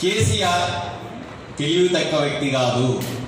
కేసీఆర్ తెలివి తక్కువ వ్యక్తి కాదు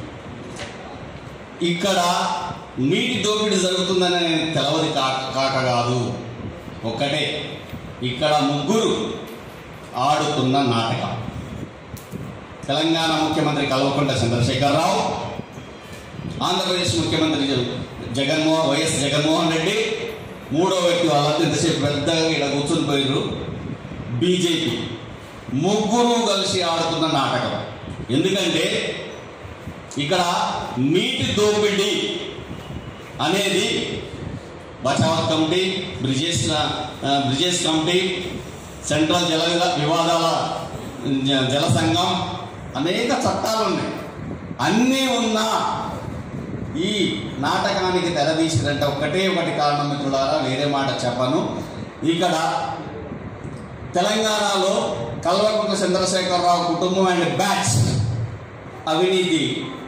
ఇక్కడ నీటి దోపిడీ జరుగుతుందని తెలవది కాక కాక కాదు ఒక్కటే ఇక్కడ ముగ్గురు ఆడుతున్న నాటకం తెలంగాణ ముఖ్యమంత్రి కల్వకుంట్ల చంద్రశేఖరరావు ఆంధ్రప్రదేశ్ ముఖ్యమంత్రి జ- జగన్మోహన్ వైఎస్ జగన్మోహన్ రెడ్డి మూడో వ్యక్తి వాళ్ళంతా ఇంతసేపు పెద్దగా ఇక్కడ కూర్చొని పోయిర్రు బీజేపీ ముగ్గురు కలిసి ఆడుతున్న నాటకం ఎందుకంటే ఇక్కడ నీటి దోపిడీ అనేది బచావత్ కమిటీ బ్రిజేష్ ఆ, బ్రిజేష్ కమిటీ సెంట్రల్ జల వివాదాల జ- జల సంఘం అనేక చట్టాలు ఉన్నాయి అన్నీ ఉన్నా ఈ నాటకానికి తెరదీసిరంటే ఒక్కటే ఒకటి కారణం మిత్రులారా వేరే మాట చెప్పను ఇక్కడ తెలంగాణలో కల్వకుంట్ల చంద్రశేఖరరావు కుటుంబం అండ్ బ్యాచ్ అవినీతి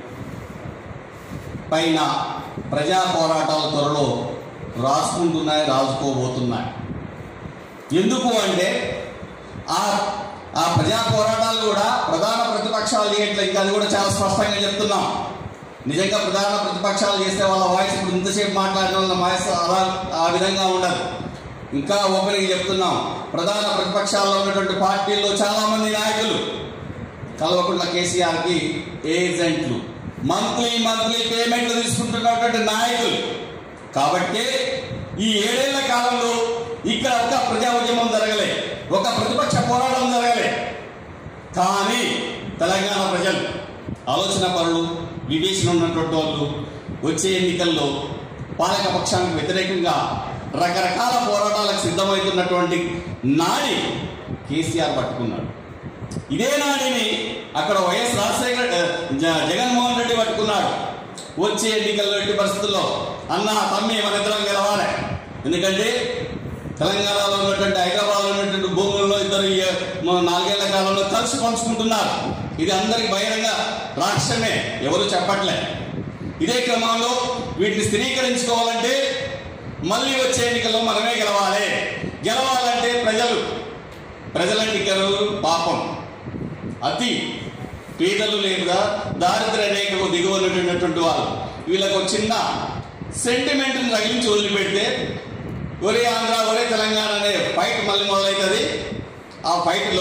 పైన ప్రజా పోరాటాలు త్వరలో రాసుకుంటున్నాయి రాసుకోబోతున్నాయి ఎందుకు అంటే ఆ ఆ ప్రజా పోరాటాలు కూడా ప్రధాన ప్రతిపక్షాలు చేయట్లేదు ఇంకా అది కూడా చాలా స్పష్టంగా చెప్తున్నాం నిజంగా ప్రధాన ప్రతిపక్షాలు చేస్తే వాళ్ళ వాయిస్ ఇప్పుడు ఇంతసేపు మాట్లాడిన వాళ్ళ వాయిస్ అలా ఆ విధంగా ఉండదు ఇంకా ఓపెనింగ్ చెప్తున్నాం ప్రధాన ప్రతిపక్షాల్లో ఉన్నటువంటి పార్టీల్లో చాలా మంది నాయకులు కల్వకుంట్ల కేసీఆర్కి ఏజెంట్లు మంత్లీ మంత్లీ పేమెంట్లు తీసుకుంటున్నటువంటి నాయకులు కాబట్టి ఈ ఏడేళ్ల కాలంలో ఇక్కడ ఒక ప్రజా ఉద్యమం జరగలే ఒక ప్రతిపక్ష పోరాటం జరగలే కానీ తెలంగాణ ప్రజలు ఆలోచన పరులు వివేచన ఉన్నటువంటి వాళ్ళు వచ్చే ఎన్నికల్లో పాలక పక్షానికి వ్యతిరేకంగా రకరకాల పోరాటాలకు సిద్ధమవుతున్నటువంటి నాడి కేసీఆర్ పట్టుకున్నాడు ఇదే నాడిని అక్కడ వైఎస్ రాజశేఖర జ- జగన్మోహన్ రెడ్డి పట్టుకున్నాడు వచ్చే ఎన్నికల్లో ఎట్టి పరిస్థితుల్లో అన్న తమ్మి మన ఇద్దరం గెలవాలి ఎందుకంటే తెలంగాణలో ఉన్నటువంటి హైదరాబాద్లో ఉన్నటువంటి భూముల్లో ఇద్దరు ఈ మ- నాలుగేళ్ల కాలంలో కలిసి పంచుకుంటున్నారు ఇది అందరికి బహిరంగ రాష్ట్రమే ఎవరు చెప్పట్లే ఇదే క్రమంలో వీటిని స్థిరీకరించుకోవాలంటే మళ్ళీ వచ్చే ఎన్నికల్లో మనమే గెలవాలి గెలవాలంటే ప్రజలు ప్రజలంటే ఎవరు పాపం అతి పేదలు లేదా దారిద్ర రేఖకు దిగువనటువంటి వాళ్ళు వీళ్ళకు ఒక చిన్న సెంటిమెంట్ని తగిలించి వదిలిపెడితే ఒరే ఆంధ్ర ఒరే తెలంగాణ అనే ఫైట్ మళ్ళీ మొదలవుతుంది ఆ ఫైట్లో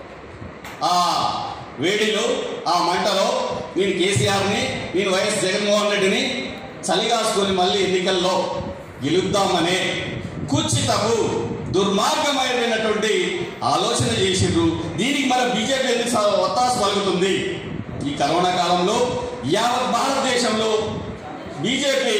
ఆ వేడిలో ఆ మంటలో నేను కేసీఆర్ని నేను వైఎస్ జగన్మోహన్ రెడ్డిని చలిగాసుకొని మళ్ళీ ఎన్నికల్లో గెలుద్దామనే కుచ్చితపు దుర్మార్గమైనటువంటి ఆలోచన చేసిండ్రు దీనికి మన బీజేపీ ఎందుకు స- ఒత్తాసు పలుకుతుంది ఈ కరోనా కాలంలో యావత్ భారతదేశంలో బీజేపీ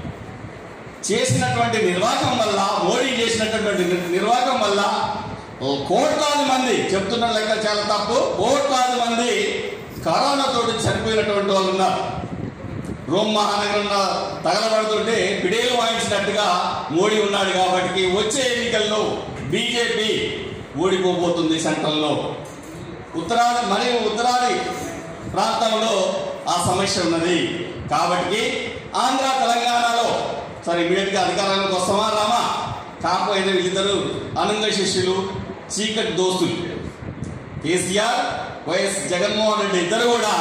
చేసినటువంటి నిర్వాహకం వల్ల మోడీ చేసినటువంటి నిర్- నిర్వాహకం వల్ల ఓ కోట్లాది మంది చెప్తున్న లెక్క చాలా తప్పు కోట్లాది మంది కరోనాతో చనిపోయినటువంటి వాళ్ళు ఉన్నారు రోమ్ మహానగరంలో తగలబడుతుంటే పిడేలు వాయించినట్టుగా మోడీ ఉన్నాడు కాబట్టి వచ్చే ఎన్నికల్లో బీజేపీ ఓడిపోబోతుంది సెంట్రల్లో ఉత్తరాది మరియు ఉత్తరాది ప్రాంతంలో ఆ సమస్య ఉన్నది కాబట్టి ఆంధ్ర తెలంగాణలో సరే ఇమీడియట్గా అధికారానికి వస్తామా రామా కాకపోతే వీళ్ళిద్దరు అనంగ శిష్యులు చీకటి దోస్తులు కేసీఆర్ వైఎస్ జగన్మోహన్ రెడ్డి ఇద్దరు కూడా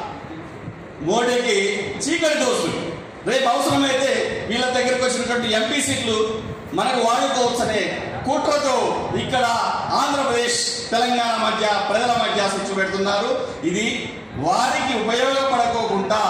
మోడీకి చీకటి దోస్తులు రేపు అవసరమైతే వీళ్ళ దగ్గరికి వచ్చినటువంటి ఎంపీ సీట్లు మనకు వాడుకోవచ్చనే కుట్రతో ఇక్కడ ఆంధ్రప్రదేశ్ తెలంగాణ మధ్య ప్రజల మధ్య స్విచ్ పెడుతున్నారు ఇది వారికి ఉపయోగపడకోకుండా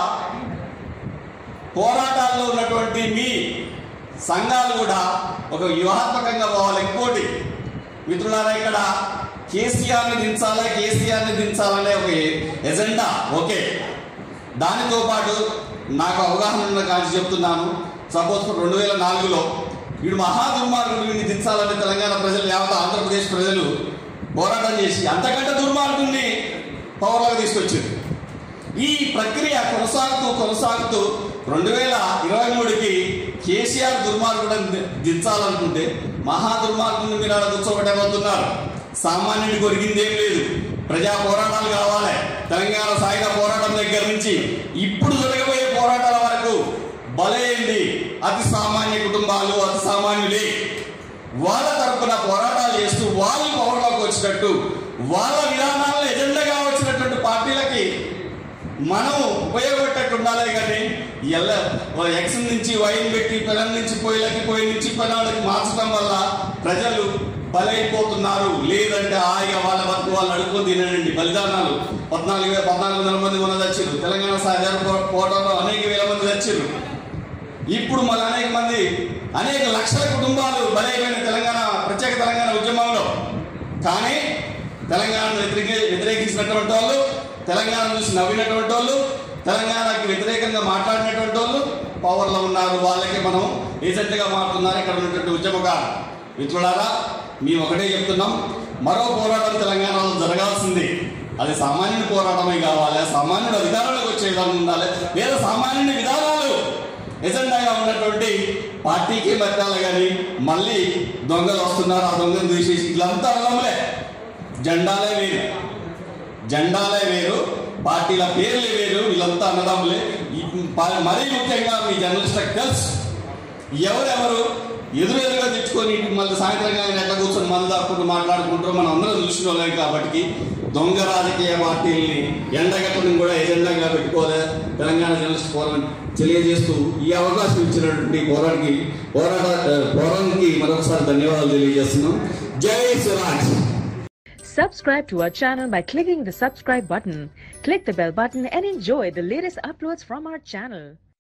పోరాటాల్లో ఉన్నటువంటి మీ సంఘాలు కూడా ఒక వ్యూహాత్మకంగా పోవాలి ఇంకోటి మిత్రులారా ఇక్కడ కేసీఆర్ని దించాలి కేసీఆర్ని దించాలనే ఒక ఎజెండా ఓకే దానితో పాటు నాకు అవగాహన ఉన్న కాంచి చెప్తున్నాను సపోజ్ రెండు వేల నాలుగులో వీడు మహా దుర్మార్గుడు వీడిని దించాలని తెలంగాణ ప్రజలు యావత్ ఆంధ్రప్రదేశ్ ప్రజలు పోరాటం చేసి అంతకంటే దుర్మార్గుడిని పవర్లోకి తీసుకొచ్చారు ఈ ప్రక్రియ కొనసాగుతూ కొనసాగుతూ రెండు వేల ఇరవై మూడుకి కేసీఆర్ దుర్మార్గులను ది- దించాలనుకుంటే మహా దుర్మార్గుని మీరు అలా కూర్చోబెట్టబోతున్నారు సామాన్యుడి కొరిగిందేం లేదు ప్రజా పోరాటాలు కావాలి తెలంగాణ సాయుధ పోరాటం దగ్గర నుంచి ఇప్పుడు జరగబోయే పోరాటాల వరకు బలైంది అతి సామాన్య కుటుంబాలు అతి సామాన్యులే వాళ్ళ తరపున పోరాటాలు చేస్తూ వాళ్ళు పవర్లోకి వచ్చినట్టు వాళ్ళ విధానాలను ఎజెండాగా మనం ఉపయోగపడేటట్టు ఉండాలి కానీ ఎల్ల ఎక్స్ నుంచి వైన్ పెట్టి పిల్లల నుంచి పొయ్యిలకి పొయ్యి నుంచి పిల్లలకి మార్చడం వల్ల ప్రజలు బలైపోతున్నారు లేదంటే హాయిగా వాళ్ళ బతుకు వాళ్ళు అడుక్కొని తినండి బలిదానాలు పద్నాలుగు వేల పద్నాలుగు వందల మంది ఉన్న చచ్చిరు తెలంగాణ సాధారణ పోవడంలో అనేక వేల మంది చచ్చిరు ఇప్పుడు మన అనేక మంది అనేక లక్షల కుటుంబాలు బలైపోయిన తెలంగాణ ప్రత్యేక తెలంగాణ ఉద్యమంలో కానీ తెలంగాణను వ్యతిరేక వ్యతిరేకించినటువంటి వాళ్ళు తెలంగాణ చూసి నవ్వినటువంటి వాళ్ళు తెలంగాణకి వ్యతిరేకంగా మాట్లాడినటువంటి వాళ్ళు పవర్లో ఉన్నారు వాళ్ళకి మనం ఏజెంట్గా మారుతున్నారు ఇక్కడ ఉన్నటువంటి ఉద్యమకారు మిత్రులారా మేము ఒకటే చెప్తున్నాం మరో పోరాటం తెలంగాణలో జరగాల్సింది అది సామాన్యుని పోరాటమే కావాలి సామాన్యుడు అధికారంలోకి వచ్చే విధానం ఉండాలి లేదా సామాన్యుని విధానాలు ఎజెండాగా ఉన్నటువంటి పార్టీకి పెట్టాలి కానీ మళ్ళీ దొంగలు వస్తున్నారు ఆ దొంగను తీసేసి ఇట్లంతా అనడంలే జెండాలే వేరు జెండాలే వేరు పార్టీల పేర్లే వేరు వీళ్ళంతా అన్నదమ్ములే ఈ ప- మరీ ముఖ్యంగా మీ జర్నలిస్ట్కి తెలుసు ఎవరెవరు ఎదురెదురుగా తెచ్చుకొని ఇంటికి మళ్ళీ సాయంత్రం కానీ ఎట్లా కూర్చొని మళ్ళీ దాక్కుంటూ మాట్లాడుకుంటారో మనం అందరం చూసిన వాళ్ళం కాబట్టి దొంగ రాజకీయ పార్టీల్ని ఎండగట్టడం కూడా ఎజెండాగా పెట్టుకోలే తెలంగాణ జర్నలిస్ట్ ఫోరం తెలియజేస్తూ ఈ అవకాశం ఇచ్చినటువంటి పోరానికి పోరాట పోరానికి మరొకసారి ధన్యవాదాలు తెలియజేస్తున్నాం జై Swaraj Subscribe to our channel by clicking the subscribe button. Click the bell button and enjoy the latest uploads from our channel.